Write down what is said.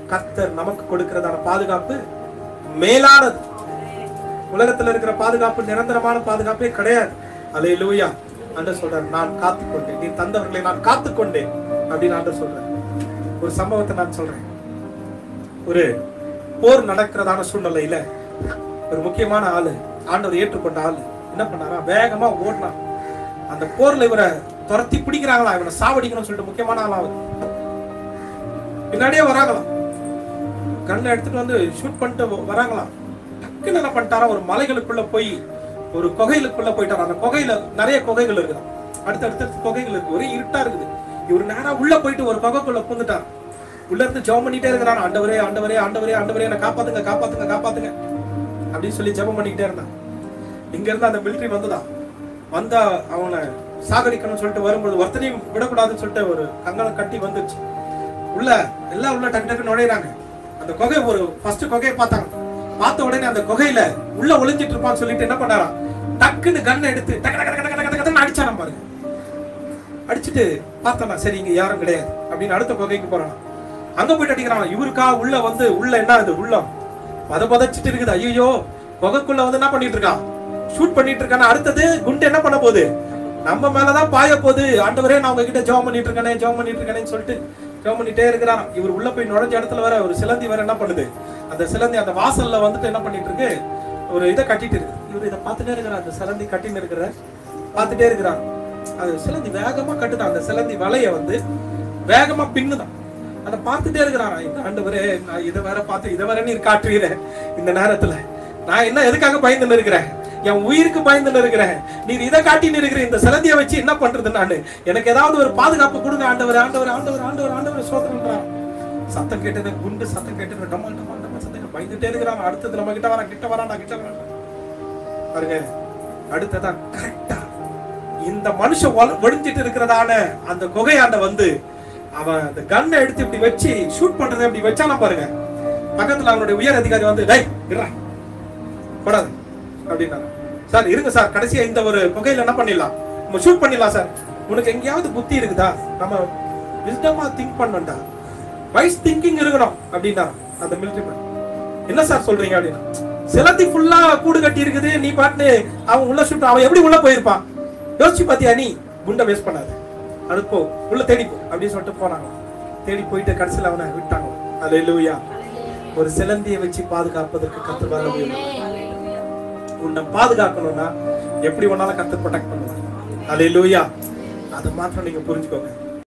கர்த்தர் நமக்கு கொடுக்கிறதான பாதுகாப்பு மேலானது உலகத்துல இருக்கிற பாதுகாப்பு நிரந்தரமான பாதுகாப்பே கிடையாது அலே லூயா அன்று சொல்றார் நான் காத்துக்கொண்டேன் நீ தந்தவர்களை நான் காத்துக்கொண்டேன் அப்படின்னு ஆண்டவர் சொல்றார் ஒரு சம்பவத்தை நான் சொல்றேன் ஒரு போர் நடக்கிறதான சூழ்நிலையில ஒரு முக்கியமான ஆளு ஆண்டவர் ஏற்றுக்கொண்ட ஆளு என்ன பண்ணாரா வேகமா ஓடினான் அந்த போர்ல இவரை துரத்தி பிடிக்கிறாங்களா இவனை சாவடிக்கணும்னு சொல்லிட்டு முக்கியமான ஆளா அவர் பின்னாடியே வராங்களாம் கண்ணை எடுத்துட்டு வந்து ஷூட் பண்ணிட்டு வ- வராங்களாம் டக்குன்னு என்ன பண்ணிட்டாரா ஒரு மலைகளுக்குள்ள போய் ஒரு குகைகளுக்குள்ள போயிட்டாரா அந்த குகையில நிறைய குகைகள் இருக்குதாம் அடுத்து அடுத்தடுத்து குகைகள் இருக்கு ஒரே இருட்டா இருக்குது இவர் நேரா உள்ள போயிட்டு ஒரு குகைக்குள்ள பூந்துட்டார் உள்ள இருந்து ஜெபம் பண்ணிட்டே இருக்கிறான் ஆண்டவரே ஆண்டவரே ஆண்டவரே ஆண்டவரே என்ன காப்பாத்துங்க காப்பாத்துங்க காப்பாத்துங்க அப்படின்னு சொல்லி ஜெபம் பண்ணிக்கிட்டே இருந்தான் இங்க இருந்து அந்த மிலிட்டரி வந்துதான் வந்தா அவனை சாகடிக்கணும்னு சொல்லிட்டு வரும்போது ஒருத்தனையும் விடக்கூடாதுன்னு சொல்லிட்டு ஒரு கங்கணம் கட்டி வந்துருச்சு உள்ள எல்லாம் உள்ள டக்கு டக்கு நுழையிறாங்க அந்த குகை ஒரு ஃபர்ஸ்ட் குகையை பார்த்தாங்க பார்த்த உடனே அந்த குகையில உள்ள ஒளிஞ்சிட்டு இருப்பான்னு சொல்லிட்டு என்ன பண்ணாராம் டக்குன்னு கண்ணை எடுத்து டக்கு டக்கு டக்கு டக்கு டக்கு டக்குன்னு அடிச்சாராம் பாருங்க அடிச்சுட்டு பார்த்தனா சரி இங்க யாரும் கிடையாது அப்படின்னு அடுத்த குகைக்கு போறான் அங்க போயிட்டு அடிக்கிறான் இவருக்கா உள்ள வந்து உள்ள என்ன இது உள்ளம் பத பதச்சிட்டு இருக்குது ஐயோ குகைக்குள்ள வந்து என்ன பண்ணிட்டு இருக்கான் ஷூட் பண்ணிட்டு இருக்கானா அடுத்தது குண்டு என்ன பண்ண போகுது நம்ம மேலதான் பாய போகுது ஆண்டவரே நான் உங்ககிட்ட ஜெபம் பண்ணிட்டு இருக்கேனே ஜெபம் பண்ணிட்டு இருக்கேனேன்னு சொல்லிட்டு ஜெபம் பண்ணிட்டே இருக்கிறான் இவர் உள்ள போய் நுழைஞ்ச இடத்துல வேற ஒரு சிலந்தி வேற என்ன பண்ணுது அந்த சிலந்தி அந்த வாசல்ல வந்துட்டு என்ன பண்ணிட்டு இருக்கு ஒரு இதை கட்டிட்டு இருக்கு இவர் இதை பார்த்துட்டே இருக்கிறார் அந்த சிலந்தி கட்டின்னு இருக்கிற பார்த்துட்டே இருக்கிறார் அது சிலந்தி வேகமா கட்டுதான் அந்த சிலந்தி வலைய வந்து வேகமா பின்னுதான் அதை பார்த்துட்டே இருக்கிறான் இந்த ஆண்டவரே நான் இதை வேற பார்த்து இதை வேற நீர் காட்டுறீர இந்த நேரத்துல நான் என்ன எதுக்காக பயந்துன்னு இருக்கிறேன் என் உயிருக்கு பயந்துன்னு இருக்கிறேன் நீர் இதை காட்டின்னு இருக்கிற இந்த சிலந்தியை வச்சு என்ன பண்றது நானு எனக்கு ஏதாவது ஒரு பாதுகாப்பு கொடுங்க ஆண்டவர் ஆண்டவர் ஆண்டவர் ஆண்டவர் ஆண்டவர் சோதனைன்றான் சத்தம் கேட்டது குண்டு சத்தம் கேட்டது டமா டமா டமா சத்தம் பயந்துட்டே இருக்கிறான் அடுத்தது நம்ம கிட்ட வரான் கிட்ட வரான் கிட்ட வரான் பாருங்க அடுத்ததா கரெக்டா இந்த மனுஷன் ஒள- ஒளிஞ்சிட்டு இருக்கிறதான அந்த குகையாண்ட வந்து அவன் அந்த கன்னை எடுத்து இப்படி வச்சு ஷூட் பண்றதை இப்படி வச்சானா பாருங்க பக்கத்துல அவனுடைய உயர் அதிகாரி வந்து டேய் இருடா போடாது அப்படின்னாரு சார் இருங்க சார் கடைசியா இந்த ஒரு புகையில என்ன பண்ணிடலாம் நம்ம ஷூட் பண்ணிடலாம் சார் உனக்கு எங்கேயாவது புத்தி இருக்குதா நம்ம விஸ்டமா திங்க் பண்ணண்டா வைஸ் திங்கிங் இருக்கணும் அப்படின்னா அந்த மிலிட்டரி என்ன சார் சொல்றீங்க அப்படின்னா சிலந்தி ஃபுல்லா கூடு கட்டி இருக்குது நீ பாட்டு அவன் உள்ள ஷூட் அவன் எப்படி உள்ள போயிருப்பான் யோசிச்சு பாத்தியா நீ குண்டை வேஸ்ட் பண்ணாத அது போ உள்ள தேடி போ அப்படின்னு சொல்லிட்டு போனாங்க தேடி போயிட்டு கடைசியில் அவனை விட்டாங்க அல்லேலூயா ஒரு சிலந்தியை வச்சு பாதுகாப்பதற்கு கத்து வர முடியும் உன்னை பாதுகாக்கணும்னா எப்படி ஒன்னால கத்து ப்ரொடெக்ட் பண்ணுவாங்க அல்லேலூயா அதை மாத்திரம் நீங்க புரிஞ்சுக்கோங்க